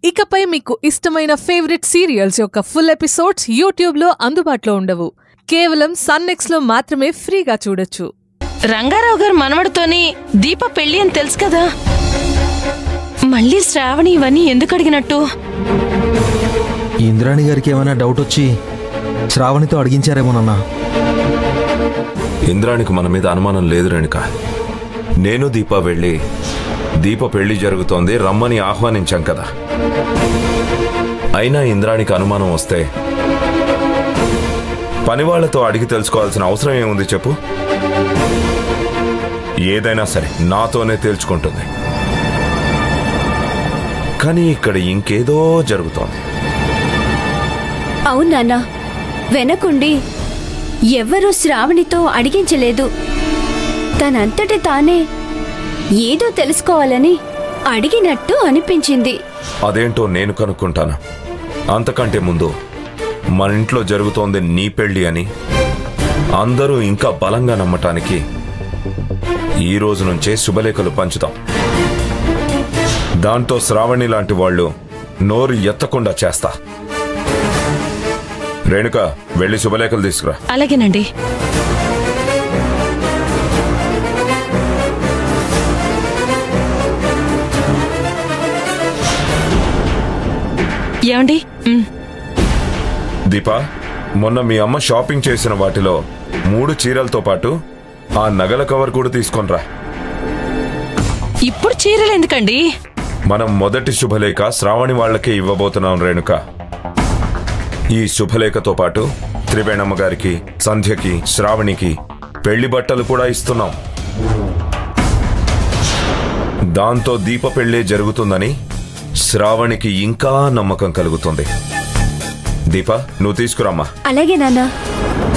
ఇకపై మీకు ఇష్టమైన ఫేవరెట్ సీరియల్స్ యొక్క ఫుల్ ఎపిసోడ్స్ యూట్యూబ్లో అందుబాటులో ఉండవు కేవలం సన్నెక్స్లో మాత్రమే ఫ్రీగా చూడొచ్చు రంగారావు గారు మనవడితోని దీప పెళ్లి అని తెలుసు కదా మళ్ళీ శ్రావణి ఇవన్నీ ఎందుకు అడిగినట్టు ఇంద్రాణి గారికి ఏమైనా డౌట్ వచ్చి శ్రావణితో అడిగించారేమోనన్నా ఇంద్రానికి మన మీద అనుమానం లేదు రేణుక నేను దీప వెళ్ళి దీప పెళ్లి జరుగుతోంది రమ్మని ఆహ్వానించాం కదా అయినా ఇంద్రానికి అనుమానం వస్తే పనివాళ్లతో అడిగి తెలుసుకోవాల్సిన అవసరం ఏముంది చెప్పు ఏదైనా సరే నాతోనే తేల్చుకుంటుంది కానీ ఇక్కడ ఇంకేదో జరుగుతోంది అవునానా వెనకుండి ఎవ్వరూ శ్రావణితో అడిగించలేదు తనంతటి తానే ఏదో తెలుసుకోవాలని అడిగినట్టు అనిపించింది అదేంటో నేను కనుక్కుంటాను అంతకంటే ముందు మన ఇంట్లో జరుగుతోంది నీ పెళ్లి అని అందరూ ఇంకా బలంగా నమ్మటానికి ఈ రోజు నుంచే శుభలేఖలు పంచుతాం దాంతో శ్రావణి లాంటి వాళ్ళు నోరు ఎత్తకుండా చేస్తా రేణుక వెళ్ళి శుభలేఖలు తీసుకురా అలాగేనండి ఏమండి ఉమ్, దీపా మొన్న మీ అమ్మ షాపింగ్ చేసిన వాటిలో మూడు చీరలతో పాటు ఆ నగల కవర్ కూడా తీసుకొనిరా ఇప్పుడు చీరలు ఎందుకండి మనం మొదటి శుభలేఖ శ్రావణి వాళ్ళకే ఇవ్వబోతున్నాం రేణుక ఈ శుభలేఖతో పాటు త్రివేణమ్మ గారికి సంధ్యకి శ్రావణికి పెళ్లి బట్టలు కూడా ఇస్తున్నాం దాంతో దీప పెళ్లే జరుగుతుందని శ్రావణికి ఇంకా నమ్మకం కలుగుతుంది దీప నువ్వు తీసుకురామ్మా అలాగే నాన్న